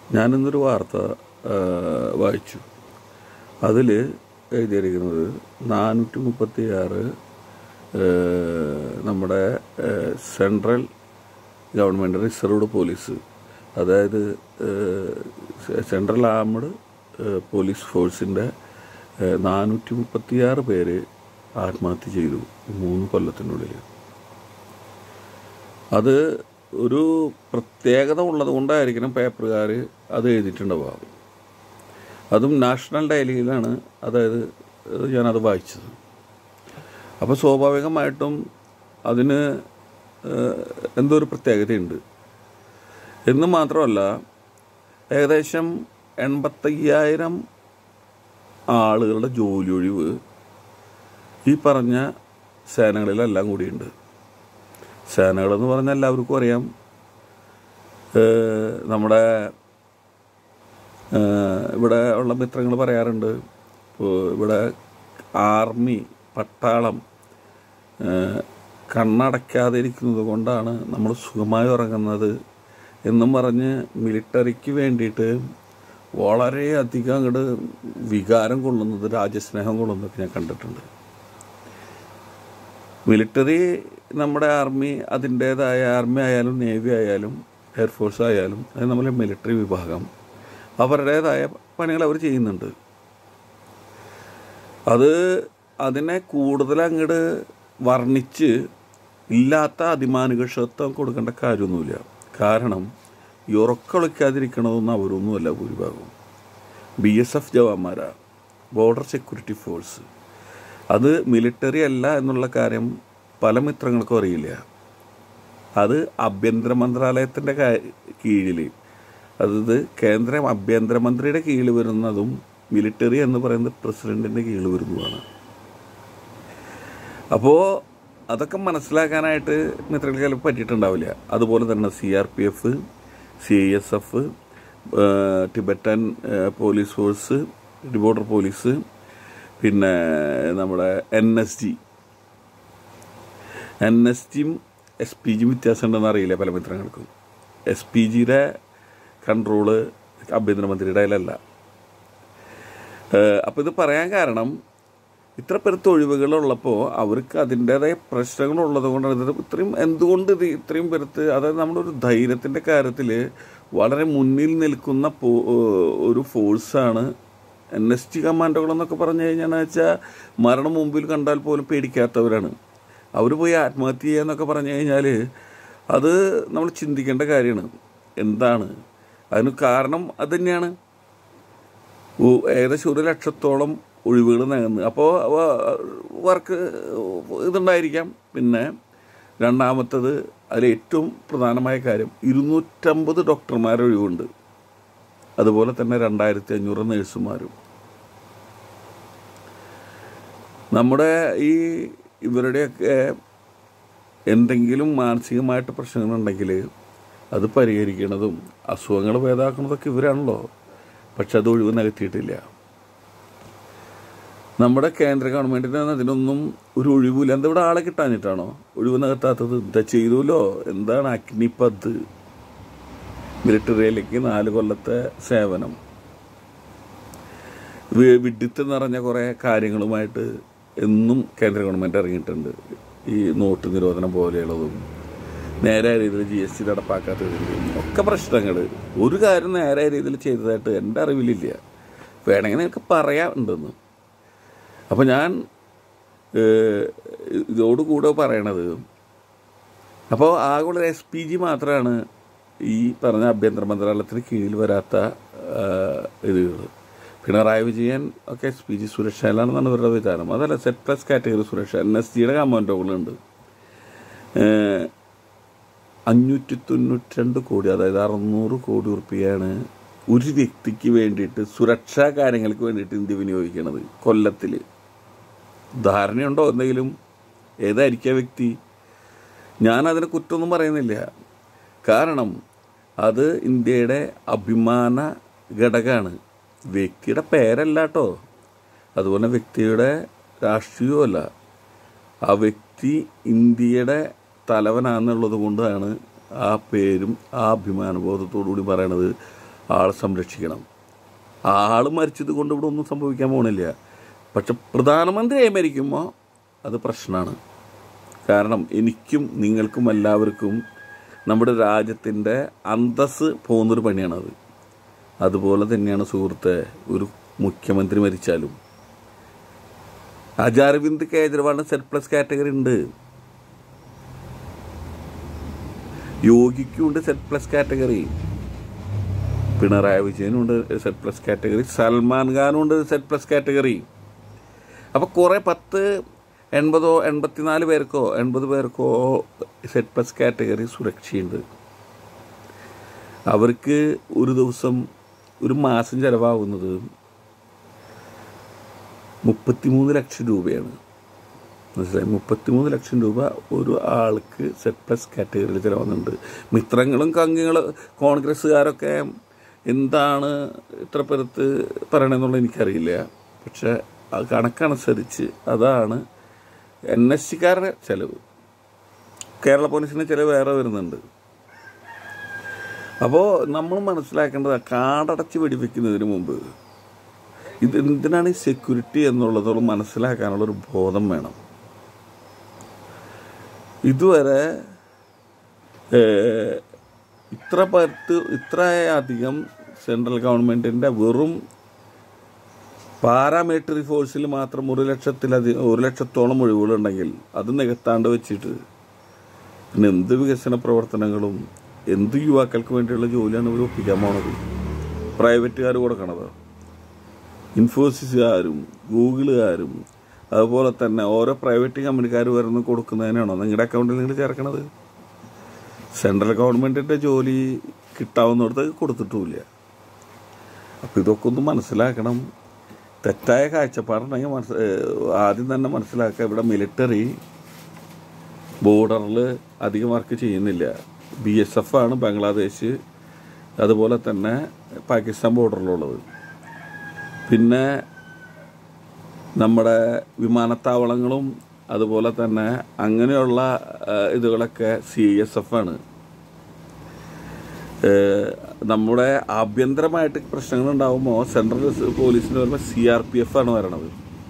ഞാനിന്നൊരു വാർത്ത ആ, വായിച്ചു അതിൽ എഴുതിയിരിക്കുന്നത് നാനൂറ്റി മുപ്പത്തി ആറ് നമ്മുടെ ആ, സെൻട്രൽ ഗവൺമെൻറ് റിസർവ്ഡ് പോലീസ് അതായത് ആ, സെ- സെൻട്രൽ ആർമഡ് ആ, പോലീസ് ഫോഴ്സിൻ്റെ നാനൂറ്റി മുപ്പത്തിയാറ് പേര് ആത്മഹത്യ ചെയ്തു ഈ മൂന്ന് കൊല്ലത്തിനുള്ളിൽ അത് ഒരു പ്രത്യേകത ഉള്ളത് കൊണ്ടായിരിക്കണം പേപ്പറുകാർ അത് എഴുതിയിട്ടുണ്ടാവുക അതും നാഷണൽ ഡയലിയിലാണ് അതായത് ഏഹ് ഞാനത് വായിച്ചത് അപ്പോൾ സ്വാഭാവികമായിട്ടും അതിന് ഏഹ് എന്തോ ഒരു പ്രത്യേകതയുണ്ട് എന്ന് മാത്രമല്ല ഏകദേശം എൺപത്തയ്യായിരം ആളുകളുടെ ജോലി ഒഴിവ് ഈ പറഞ്ഞ സേനകളിലെല്ലാം കൂടിയുണ്ട് സേനകളെന്ന് പറഞ്ഞാൽ എല്ലാവർക്കും അറിയാം ഏഹ് നമ്മുടെ ഏഹ് ഇവിടെ ഉള്ള മിത്രങ്ങൾ പറയാറുണ്ട് ഇപ്പോൾ ഇവിടെ ആർമി പട്ടാളം ഏഹ് കണ്ണടയ്ക്കാതെ ഇരിക്കുന്നത് കൊണ്ടാണ് നമ്മൾ സുഖമായി ഉറങ്ങുന്നത് എന്നും പറഞ്ഞ് മിലിട്ടറിക്ക് വേണ്ടിയിട്ട് വളരെയധികം അങ്ങോട്ട് വികാരം കൊള്ളുന്നത് രാജ്യസ്നേഹം കൊള്ളുന്നതൊക്കെ ഞാൻ കണ്ടിട്ടുണ്ട് മിലിറ്ററി നമ്മുടെ ആർമി അതിൻ്റേതായ ആർമി ആയാലും നേവി ആയാലും എയർഫോഴ്സ് ആയാലും അത് നമ്മളെ മിലിറ്ററി വിഭാഗം അവരുടേതായ പണികൾ അവർ ചെയ്യുന്നുണ്ട് അത് അതിനെ കൂടുതൽ അങ്ങോട്ട് വർണ്ണിച്ച് ഇല്ലാത്ത അതിമാനുഷത്വം കൊടുക്കേണ്ട കാര്യമൊന്നുമില്ല കാരണം ഈ ഉറക്കളയ്ക്കാതിരിക്കണതൊന്നും അവരൊന്നുമല്ല ഭൂരിഭാഗം ബി എസ് എഫ് ജവാന്മാരാ ബോർഡർ സെക്യൂരിറ്റി ഫോഴ്സ് അത് മിലിറ്ററി അല്ല എന്നുള്ള കാര്യം പല മിത്രങ്ങൾക്കും അറിയില്ല അത് ആഭ്യന്തര മന്ത്രാലയത്തിൻ്റെ കീഴിൽ അതായത് കേന്ദ്ര ആഭ്യന്തരമന്ത്രിയുടെ കീഴിൽ വരുന്നതും മിലിറ്ററി എന്ന് പറയുന്നത് പ്രസിഡന്റിൻ്റെ കീഴിൽ വരുന്നതാണ് അപ്പോൾ അതൊക്കെ മനസ്സിലാക്കാനായിട്ട് മിത്രങ്ങൾക്ക് ചിലപ്പോൾ പറ്റിയിട്ടുണ്ടാവില്ല അതുപോലെ തന്നെ C R P F C I S F Tibetan ഏഹ്, പോലീസ് ഫോഴ്സ് ബോർഡർ പോലീസ് പിന്നെ നമ്മുടെ N S G N S ജിയും എസ് പി ജിയും വ്യത്യാസമുണ്ടെന്ന് അറിയില്ല പല മിത്രങ്ങൾക്കും എസ് പി ജിയുടെ കൺട്രോള് ആഭ്യന്തരമന്ത്രിയുടെ കയ്യിലല്ല അപ്പോൾ ഇത് പറയാൻ കാരണം ഇത്ര പെരുത്ത ഒഴിവുകളുള്ളപ്പോൾ അവർക്ക് അതിൻ്റെതായ പ്രശ്നങ്ങളുള്ളത് കൊണ്ടാണ് ഇത് ഇത്രയും എന്തുകൊണ്ട് ഇത് ഇത്രയും പെരുത്ത് അതായത് നമ്മുടെ ഒരു ധൈര്യത്തിൻ്റെ കാര്യത്തിൽ വളരെ മുന്നിൽ നിൽക്കുന്ന പോ- ഒരു ഫോഴ്സാണ് എൻ എസ് ടി കമാൻഡോകളെന്നൊക്കെ പറഞ്ഞു കഴിഞ്ഞാൽ വെച്ചാൽ മരണം മുമ്പിൽ കണ്ടാൽ പോലും പേടിക്കാത്തവരാണ് അവർ പോയി ആത്മഹത്യ ചെയ്യാന്നൊക്കെ പറഞ്ഞു കഴിഞ്ഞാൽ അത് നമ്മൾ ചിന്തിക്കേണ്ട കാര്യമാണ് എന്താണ് അതിന് കാരണം അത് തന്നെയാണ് ഉ- ഏകദേശം ഒരു ലക്ഷത്തോളം ഒഴിവുകൾ നികന്ന് അപ്പോൾ വർക്ക് ഇതുണ്ടായിരിക്കാം പിന്നെ രണ്ടാമത്തത് അതിൽ ഏറ്റവും പ്രധാനമായ കാര്യം ഇരുന്നൂറ്റമ്പത് ഡോക്ടർമാർ ഒഴിവുണ്ട് അതുപോലെ തന്നെ രണ്ടായിരത്തി അഞ്ഞൂറ് നഴ്സുമാരും നമ്മുടെ ഈ ഇവരുടെയൊക്കെ എന്തെങ്കിലും മാനസികമായിട്ട് പ്രശ്നങ്ങളുണ്ടെങ്കിൽ അത് പരിഹരിക്കണതും അസുഖങ്ങൾ ഭേദാക്കുന്നതൊക്കെ ഇവരാണല്ലോ പക്ഷെ അത് ഒഴിവ് നികത്തിയിട്ടില്ല നമ്മുടെ കേന്ദ്ര ഗവൺമെന്റിന് അതിനൊന്നും ഒരു ഒഴിവില്ല എന്താ ഇവിടെ ആളെ കിട്ടാഞ്ഞിട്ടാണോ ഒഴിവ് നികത്താത്തത് എന്താ ചെയ്തുല്ലോ എന്താണ് അഗ്നിപത് മിലിറ്ററിയിലേക്ക് നാല് കൊല്ലത്തെ സേവനം വി- വിഡിത്ത് നിറഞ്ഞ കുറേ കാര്യങ്ങളുമായിട്ട് എന്നും കേന്ദ്ര ഗവൺമെൻറ് ഇറങ്ങിയിട്ടുണ്ട് ഈ നോട്ട് നിരോധനം പോലെയുള്ളതും നേരായ രീതിയിൽ ജി എസ് ടി നടപ്പാക്കാത്തതും ഒക്കെ പ്രശ്നങ്ങൾ ഒരു കാര്യം നേരായ രീതിയിൽ ചെയ്തതായിട്ട് എൻ്റെ അറിവിലില്ല വേണമെങ്കിൽ നിങ്ങൾക്ക് പറയാറുണ്ടെന്ന് അപ്പോൾ ഞാൻ ഏഹ്, ഇതോടുകൂടെ പറയണത് അപ്പോൾ ആകെയുള്ള എസ് പി ജി മാത്രമാണ് ഈ പറഞ്ഞ ആഭ്യന്തര മന്ത്രാലയത്തിന് കീഴിൽ വരാത്ത ഇതുകൾ പിണറായി വിജയൻ ഒക്കെ എസ് പി ജി സുരക്ഷയിലാണെന്നാണ് ഇവരുടെ വിചാരം അതല്ല സെറ്റ് പ്ലസ് കാറ്റഗറി സുരക്ഷ എൻ എസ് ജിയുടെ കമാൻഡോകളുണ്ട് അഞ്ഞൂറ്റി തൊണ്ണൂറ്റി രണ്ട് കോടി അതായത് അറുന്നൂറ് കോടി ഉറുപ്പികയാണ് ഒരു വ്യക്തിക്ക് വേണ്ടിയിട്ട് സുരക്ഷാ കാര്യങ്ങൾക്ക് വേണ്ടിയിട്ട് ഇന്ത്യ വിനിയോഗിക്കുന്നത് കൊല്ലത്തിൽ ധാരണയുണ്ടോ എന്തെങ്കിലും ഏതായിരിക്കും ആ വ്യക്തി ഞാൻ അതിനെ കുറ്റമൊന്നും പറയുന്നില്ല കാരണം അത് ഇന്ത്യയുടെ അഭിമാന ഘടകമാണ് വ്യക്തിയുടെ പേരല്ല കേട്ടോ അതുപോലെ വ്യക്തിയുടെ രാഷ്ട്രീയമല്ല ആ വ്യക്തി ഇന്ത്യയുടെ തലവനാണെന്നുള്ളത് കൊണ്ടാണ് ആ പേരും ആ അഭിമാനബോധത്തോടു കൂടി പറയണത് ആളെ സംരക്ഷിക്കണം ആൾ മരിച്ചത് കൊണ്ട് ഇവിടെ ഒന്നും സംഭവിക്കാൻ പോണില്ല പക്ഷെ പ്രധാനമന്ത്രിയായി മരിക്കുമ്പോൾ അത് പ്രശ്നമാണ് കാരണം എനിക്കും നിങ്ങൾക്കും എല്ലാവർക്കും നമ്മുടെ രാജ്യത്തിൻ്റെ അന്തസ് പോകുന്നൊരു പണിയാണത് അതുപോലെ തന്നെയാണ് സുഹൃത്തെ ഒരു മുഖ്യമന്ത്രി മരിച്ചാലും അജാർവിന്ദ് കേജ്രിവാളിന് സെറ്റ് പ്ലസ് കാറ്റഗറി ഉണ്ട് യോഗിക്കും ഉണ്ട് സെറ്റ് പ്ലസ് കാറ്റഗറി പിണറായി വിജയനും ഉണ്ട് സെറ്റ് പ്ലസ് കാറ്റഗറി സൽമാൻ ഖാനും ഉണ്ട് സെറ്റ് പ്ലസ് കാറ്റഗറി അപ്പോൾ കുറേ പത്ത് എൺപതോ എൺപത്തിനാല് പേർക്കോ എൺപത് പേർക്കോ സെറ്റ് പ്ലസ് കാറ്റഗറി സുരക്ഷയുണ്ട് അവർക്ക് ഒരു ദിവസം ഒരു മാസം ചിലവാകുന്നത് മുപ്പത്തിമൂന്ന് ലക്ഷം രൂപയാണ് മനസ്സിലായി മുപ്പത്തിമൂന്ന് ലക്ഷം രൂപ ഒരു ആൾക്ക് സെറ്റ് പ്ലസ് കാറ്റഗറിയിൽ ചിലവാകുന്നുണ്ട് മിത്രങ്ങളും കങ്കികളും കോൺഗ്രസ്സുകാരൊക്കെ എന്താണ് ഇത്ര പേരത്ത് പറയണമെന്നുള്ളത് എനിക്കറിയില്ല പക്ഷെ ആ കണക്കനുസരിച്ച് അതാണ് എൻ എസ് സിക്കാരുടെ ചിലവ് കേരള പോലീസിന് ചിലവ് വേറെ വരുന്നുണ്ട് അപ്പോൾ നമ്മൾ മനസ്സിലാക്കേണ്ടത് കാടടച്ച് വെടിവെക്കുന്നതിന് മുമ്പ് ഇത് എന്തിനാണ് ഈ സെക്യൂരിറ്റി എന്നുള്ളതോളം മനസ്സിലാക്കാനുള്ള ഒരു ബോധം വേണം ഇതുവരെ ഏഹ്, ഇത്ര പത്ത് ഇത്രയധികം സെൻട്രൽ ഗവൺമെൻറ്റിൻ്റെ വെറും പാരാമിലിറ്ററി ഫോഴ്സിൽ മാത്രം ഒരു ലക്ഷത്തിലധികം ഒരു ലക്ഷത്തോളം ഒഴിവുകളുണ്ടെങ്കിൽ അത് നികത്താണ്ട് വെച്ചിട്ട് പിന്നെ എന്ത് വികസന പ്രവർത്തനങ്ങളും എന്ത് യുവാക്കൾക്ക് വേണ്ടിയുള്ള ജോലിയാണ് ഇവർ ഒപ്പിക്കാൻ പോണത് പ്രൈവറ്റുകാർ കൊടുക്കണത് ഇൻഫോസിസുകാരും ഗൂഗിളുകാരും അതുപോലെ തന്നെ ഓരോ പ്രൈവറ്റ് കമ്പനിക്കാർ വരുന്ന കൊടുക്കുന്നതിനാണോ നിങ്ങളുടെ അക്കൗണ്ടിൽ നിങ്ങൾ ചേർക്കണത് സെൻട്രൽ ഗവൺമെൻറ്റിൻ്റെ ജോലി കിട്ടാവുന്നിടത്ത് കൊടുത്തിട്ടുമില്ല അപ്പോൾ ഇതൊക്കെ ഒന്ന് മനസ്സിലാക്കണം തെറ്റായ കാഴ്ചപ്പാടുണ്ടെങ്കിൽ മനസ്സ് ഏഹ് ആദ്യം തന്നെ മനസ്സിലാക്കുക ഇവിടെ മിലിറ്ററി ബോർഡറിൽ അധികം വർക്ക് ചെയ്യുന്നില്ല ബി എസ് എഫ് ആണ് ബംഗ്ലാദേശ് അതുപോലെ തന്നെ പാകിസ്ഥാൻ ബോർഡറിലുള്ളത് പിന്നെ നമ്മുടെ വിമാനത്താവളങ്ങളും അതുപോലെ തന്നെ അങ്ങനെയുള്ള ആ, ഇതുകളൊക്കെ സി എസ് എഫ് ആണ് ഏഹ് നമ്മുടെ ആഭ്യന്തരമായിട്ട് പ്രശ്നങ്ങൾ ഉണ്ടാകുമ്പോൾ സെൻട്രൽ പോലീസിന് വരുമ്പോൾ സി ആർ പി എഫ് ആണ് വരണത്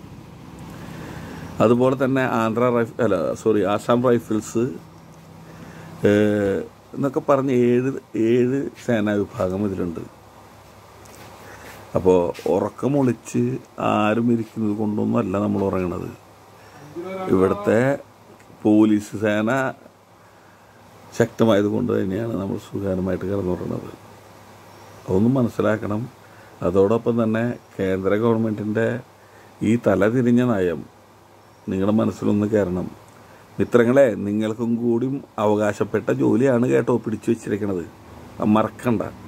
അതുപോലെ തന്നെ ആന്ധ്ര റൈഫ് അല്ല സോറി ആസാം റൈഫിൾസ് ഏഹ് എന്നൊക്കെ പറഞ്ഞ് ഏഴ് ഏഴ് സേനാ വിഭാഗം ഇതിലുണ്ട് അപ്പോൾ ഉറക്കമൊളിച്ച് ആരും ഇരിക്കുന്നത് കൊണ്ടൊന്നും അല്ല നമ്മൾ ഉറങ്ങണത് ഇവിടുത്തെ പോലീസ് സേന ശക്തമായത് കൊണ്ട് തന്നെയാണ് നമ്മൾ സുഖകരമായിട്ട് കിടന്നുറങ്ങുന്നത് അതൊന്നും മനസ്സിലാക്കണം അതോടൊപ്പം തന്നെ കേന്ദ്ര ഗവൺമെൻറ്റിൻ്റെ ഈ തലതിരിഞ്ഞ നയം നിങ്ങളുടെ മനസ്സിലൊന്ന് കയറണം മിത്രങ്ങളെ നിങ്ങൾക്കും കൂടിയും അവകാശപ്പെട്ട ജോലിയാണ് കേട്ടോ പിടിച്ചു വെച്ചിരിക്കണത് അത് മറക്കണ്ട